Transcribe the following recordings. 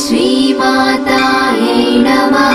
श्रीमातायै नमः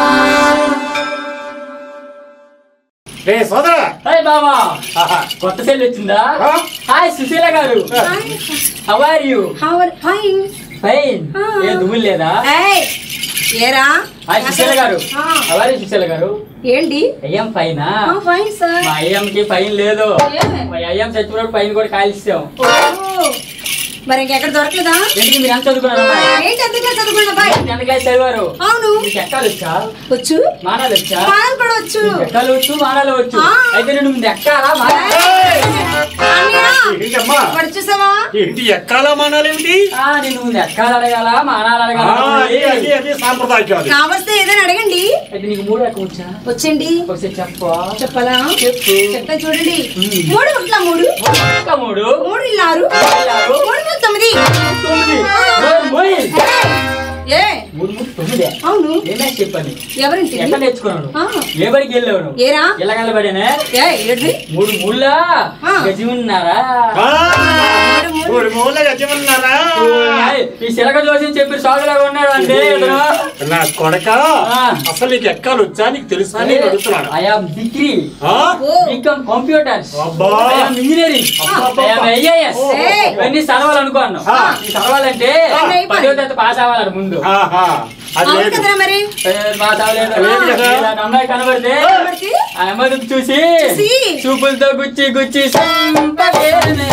రే సోదరా హాయ్ బాబా కొత్త సెల్ వచ్చిందా ఆ? Hi Susheela garu how are you How are fine? Fine ఆ. ఏ దుమ్ములు లేదా Hey, ఏరా హాయ్ సుశీల గారు ఆ. హౌ ఆర్ యు సుశీల గారు ఏంటి అయ్యాం ఫైనా ఫైన్ సార్ మా అయ్యంకి ఫైన్ లేదు ఏ? మా అయ్యం చచ్చిపోయినప్పుడు ఫైన్ కూడా కాల్చాం మరి ఇంకెక్కడ దొరకలేదా ఎందుకు మీరు ఎంత చదువుకున్నారు అమ్మాయి? ఏంటి ఎందుకు చదువుకున్నా బాయ్ టెన్త్ క్లాస్ చదివారు అవును మీకు ఎక్కాలు వచ్చా వచ్చు మానాలు వచ్చా పాలు కూడా వచ్చు మీకు ఎక్కాలు వచ్చు మానాలు వచ్చు ఆ. అయితే నేను ముందు ఎక్కాలా మానాలా? అన్నయ్య, ఏంటమ్మా వాడు చూసావా ఏంటి ఎక్కాలా మానాలేమిటి ఆ, నేను ముందు ఎక్కాలు అడగాల మానాలు ఆ, అడగాల అది అది అది సాంప్రదాయం అది కావస్తే ఏదైనా అడగండి అయితే నీకు మూడు ఎక్క వచ్చా వచ్చండి ఒకసారి చెప్పు చెప్పాలా చెప్పు చెప్తా చూడండి ఉమ్. మూడు ముట్ల మూడు ఇంకా మూడు మూడు ఇల్లారు ఇల్లారు. మూడు మూడు తొమ్మిది తొమ్మిది ఓయ్, మోయ్. ఏ మూడు మూడు తొమ్మిదే అవును ఏమే చెప్పని ఎవరింటి ఎక్కడ నేర్చుకున్నాను ఆ. ఏ బడికి వెళ్ళావు నువ్వు ఏరా ఎల్లగల్ల పడేనే ఏ ఏంటి మూడు మూళ్ళ ఆ. గజి ఉన్నారా ఆ, మూడు మూల గజమన్నారా ఏయ్, ఈ చిలక జోసి చెప్పి సాగులాగా ఉన్నాడు అంటే ఇతను. నా కొడక ఆ. అసలు నీకు ఎక్కాలు వచ్చా నీకు తెలుసా అని నేను అడుగుతున్నాను I am degree. ఆ? ఓ Become computers. అబ్బా. I am engineering. అబ్బా. I am IAS. ఏయ్. ఇవన్నీ చదవాలనుకోను ఆ. ఈ చదవాలంటే అన్నీ అయిపోయి. పదో తరగతి పాస్ అవ్వాలి ముందు ఆహా, అది అవును లేదు కదరా మరి ఏ, పాస్ అవ్వలేదు లేదు కదా. ఇలాంటి అమ్మాయి కనబడితే కనబడితే? ఆ అమ్మాయిని చూసి చూసి? చూపులతో గుచ్చి గుచ్చి సంపదేనే.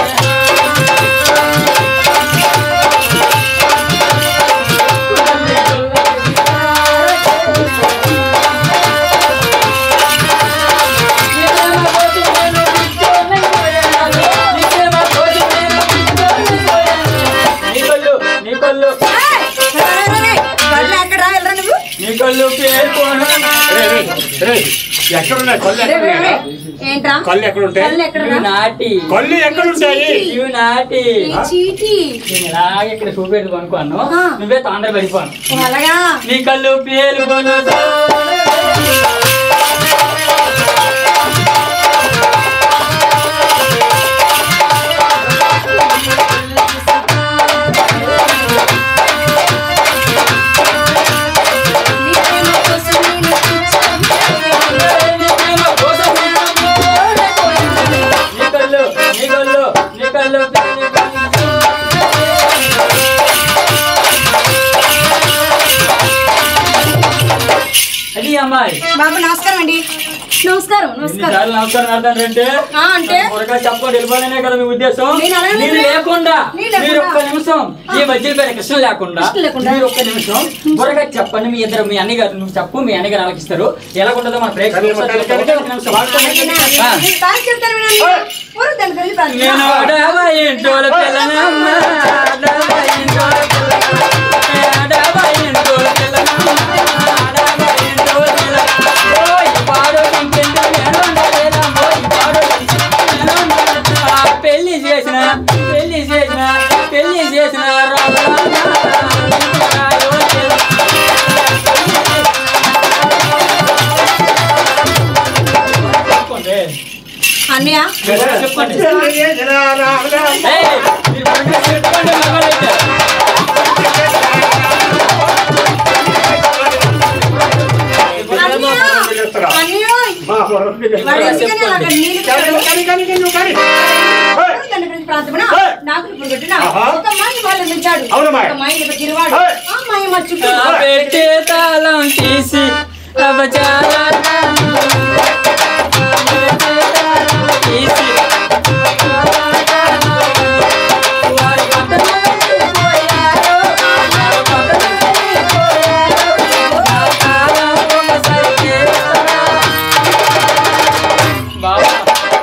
నీ కళ్ళు నీ కళ్ళు ఏయ్, రే, రే, రే, కళ్ళు ఎక్కడ రా వెళ్ళరా నువ్వు నీ కళ్ళు పేర్కోను రే, రే, రే, ఎక్కడున్నాయి కళ్ళు రే, రే, రే. ఎక్కడున్నాయి ఏంట్రా కళ్ళు ఎక్కడుంటాయి కళ్ళు ఎక్కడ ఇవి నాటి కళ్ళు ఎక్కడుంటాయి ఇవి నాటి ఈ చీటి నేను ఇలాగే ఇక్కడ చూపెట్టు కొనుక్కోను ఆ. నువ్వే తొందర పడిపోను ఓ, అలాగా నీ కళ్ళు పేలుకొను నీ ప్రేమ కోసం నేను కూర్చొని నీ కళ్ళు నీ కళ్ళు నీ కళ్ళు అది అమ్మాయి బాబు నమస్కారం అండి నమస్కారం నమస్కారం ఎన్నిసార్లు నమస్కారం అర్థంటే ఆ, అంటే త్వరగా చెప్పండి వెళ్ళిపోవాలనే కదా మీ ఉద్దేశం నేను అలాగే మీరు లేదు. లేకుండా నేను లేకుండా. మీరు ఒక్క నిమిషం ఈ మధ్య పేరు కృష్ణ లేకుండా కృష్ణ లేకుండా. మీరు ఒక్క నిమిషం త్వరగా చెప్పండి మీ ఇద్దరు మీ అన్నగారు నువ్వు చెప్పు మీ అన్నగారు ఆలకిస్తారు ఎలా ఉంటుందో మన ప్రేక్షకులు కలి- కలి- కలి- ఒక్క నిమిషం. ఆ. నేను తాగి చెప్తాను వినండి ఊరు దాని గురించి ప్రార్థన. నేను అడవా ఇంటోల పిల్లనమ్మ, అడవా ఇంటోల పిల్లనమ్మ, అడవా ఇంటోల పిల్లనమ్మ, అడవా ఇంటోల పిల్లనమ్మ. ఓ, ఈ పాడు ఇంకెందుకు నేను ఉండలేనమ్మో, ఈ పాడు ఇంకెందుకు నేను ఉండలేను. ఆ పెళ్లి చేసిన పెళ్లి చేసిన పెళ్లి చేసిన రాజరాజ, రాయో దేవా. చెప్పండి. అన్నయ్య చెప్పండి ఏయ్, మీరు త్వరగా చెప్పండి మగవాళ్ళైతే. అన్నయ్య అన్నయ్య వాడు ఎందుకని అలాగ నీళ్ళు ఊరు దాని గురించి ప్రార్థన నాకు ఇప్పుడు పెట్టిన ఆహా. ఒక మాయ వాళ్ళు నిలిచాడు అవును మాయ. ఒక మాయ తిరివాడు ఏయ్. ఆ మాయ మా చుట్టూ ఆ పెట్టే తాళం తీసి అబచారా తీసి వారి పక్కన పోయారు, వారి పక్కన పోయారు. నా తాళం ఒకసారి తీస్తారా? బావా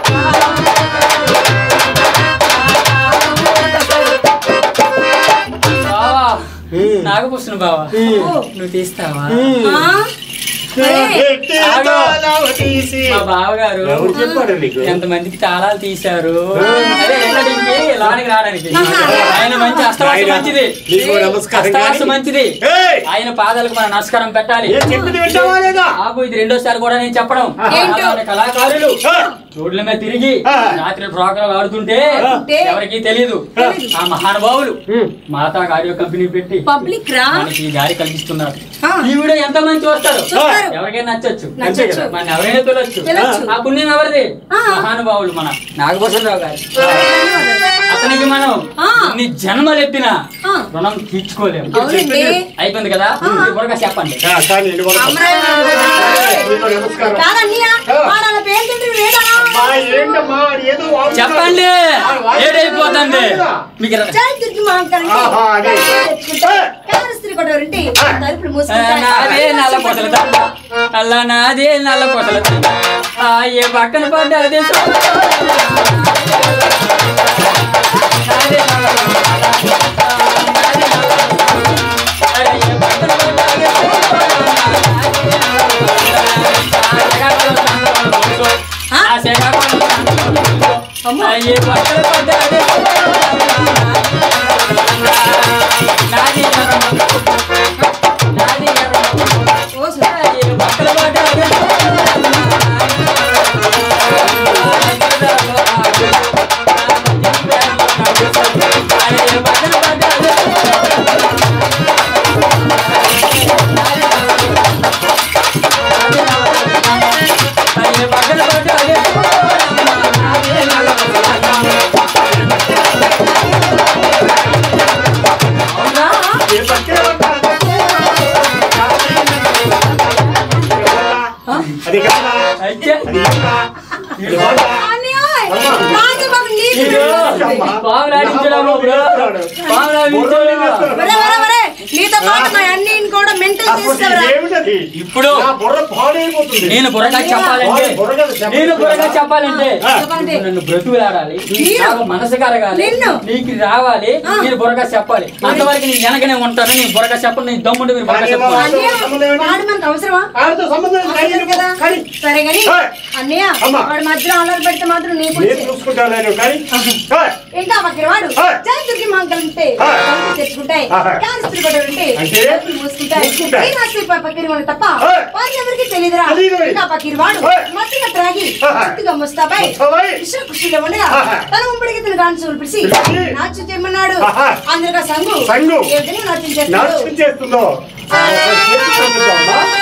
బావా నాగభూషణ బావా నువ్వు తీస్తావా ఆ? అరే, మా బావగారు ఎవరు చెప్పాడు నీకు ఎంతమందికి తాళాలు తీశారు అదే ఎక్కడికి లోనికి రావడానికి ఆహా. ఆయన మంచి అష్టవాస ఆయన, మంచిది నీకు నమస్కారం అష్టవాస కానీ. మంచిది ఏయ్! ఆయన పాదాలకు మనం నమస్కారం పెట్టాలి ఏ చెప్పింది వింటావా లేదా ఆకు ఇది రెండోసారి కూడా నేను చెప్పడం ఏంటో? అలానే కళాకారులు ఆ! రోడ్ల మీద తిరిగి ఆ. రాత్రి ప్రోగ్రాం ఆడుతుంటే ఆడుతుంటే ఎవరికి తెలియదు తెలీదు. ఆ మహానుభావులు ఉమ్. మాతా గారి కంపెనీ పెట్టి పబ్లిక్ రా మనకి ఈ గారి కల్పిస్తున్నారు ఆ. ఈ వీడియో ఎంత మంది చూస్తారు చూస్తారు. ఎవరికైనా నచ్చొచ్చు నచ్చొచ్చు. మన ఎవరైనా తొలొచ్చు తెలొచ్చు. ఆ పుణ్యం ఎవరిది ఆ. మహానుభావులు మన నాగభూషణరావు గారు అతనికి మనం ఆ. ఎన్ని జన్మలు ఎత్తినా ఆ. రుణం తీర్చుకోలేము అవునండి అయిపోయింది కదా ఇది కూడా చెప్పండి ఆ, కానీ ఇది కూడా మీకు నమస్కారం కాదన్నయ్య వాడాల పేరు తింటే వేడారా అమ్మా, ఏంటమ్మా అది ఏదో వాగుతున్నాడు. చెప్పండి ఆ, వాగుతున్నాడు. ఏడైపోతుంది మీకు ర- చాయ్ తిరిగి మా అంకల్ ఆహా, అదే. స్త్రీ కొట్టవరంటే తలుపులు ఆ, మూసుకుంటాయి నాదే నల్ల పొసల దండ అల్ల నాదే నల్ల పొసల దండ ఆ ఏ పక్కన పడ్డది సో- నాదే నల్ల పొసల దండ. ఆ, నాదే నల్ల పొసల దండ. అరే, ఏ పక్కన పడ్డది సో- ఆ శ్రీకాకుళం ప్రాంతంలో కూర్చో. ఆ శ్రీకాకుళం ప్రాంతంలో కూర్చో. ఆ, ఏ పక్కన పడ్డది సో- నాది నల్ల నాది నల్ల ఓ సుధా. ఏ పక్కనే ఉంటాడు. అది కాదా అది ఏంటా? ఇది కాదా? అన్నయ్య, రాజు బాబు నీకు ఇది తెలుసు. పావులు ఆడించడము బ్రో. పావులు ఆడించడము. ఒరే, ఒరే, ఒరే, నీతో పాటు మా అన్నయ్యని కూడా మెంటల్ అసలు చేస్తావరా ఇదేమిటది? ఇప్పుడు నా బుర్ర పాడైపోతుంది నేను బుర్రగా చెప్పాలంటే బుర్రగా చెప్పాలి. నేను బుర్రగా చెప్పాలంటే ఆ. చెప్పండి. ఇప్పుడు నన్ను బ్రతుకులాడాలి నేను? నాకు మనసు కరగాలి నిన్ను? నీకు రావాలి ఆ. నేను బుర్రగా చెప్పాలి అంతవరకు నేను వెనకనే ఉంటాను నేను బుర్రగా చెప్పను నేను దమ్ముంటే మీరు బుర్రగా కానీ చెప్పాలి అన్నయ్య సంబంధం ఏంటి? వాడు మనకు అవసరమా ఆడితో సంబంధం లేదు. కానీ అవసరం కదా కానీ సరే గాని ఏయ్. అన్నయ్య అమ్మా. వాడు మధ్యలో అల్లరి పెడితే మాత్రం నీకు నేను చూసుకుంటాను కానీ ఏయ్, ఇంకా పక్కన వాడు ఏయ్. జై దుర్గి మంగళం ఉంటే ఏయ్. తలుపులు తెచ్చుకుంటాయి ఆహా. క్యాన్సర్ కొట్టారంటే అంటే? తలుపులు మూసుకుంటాయి మూసుకుంటాయి. ఈ రాత్రి పక్కన వాళ్ళు తప్ప ఏయ్. వారికి ఎవరికి తెలియదురా తెలీదు. ఇంకా పక్కన వాడు ఏయ్. మత్తుగా త్రాగి ఆహా. మత్తుగా ముస్తాపై ముస్తాబై. విషయ ఖుషిలో ఉండగా ఆహా. తన ఉంపడికి తన గాని చూలు పిలిచి పిలిచి. నాట్యం చేయమన్నాడు ఆహా. అందరిగా సంగు సంగు. ఏ విధంగా నాట్యం చేస్తాడు నాట్యం చేస్తుందో ఆ, ఒకసారి చేసి చూపిద్దామా?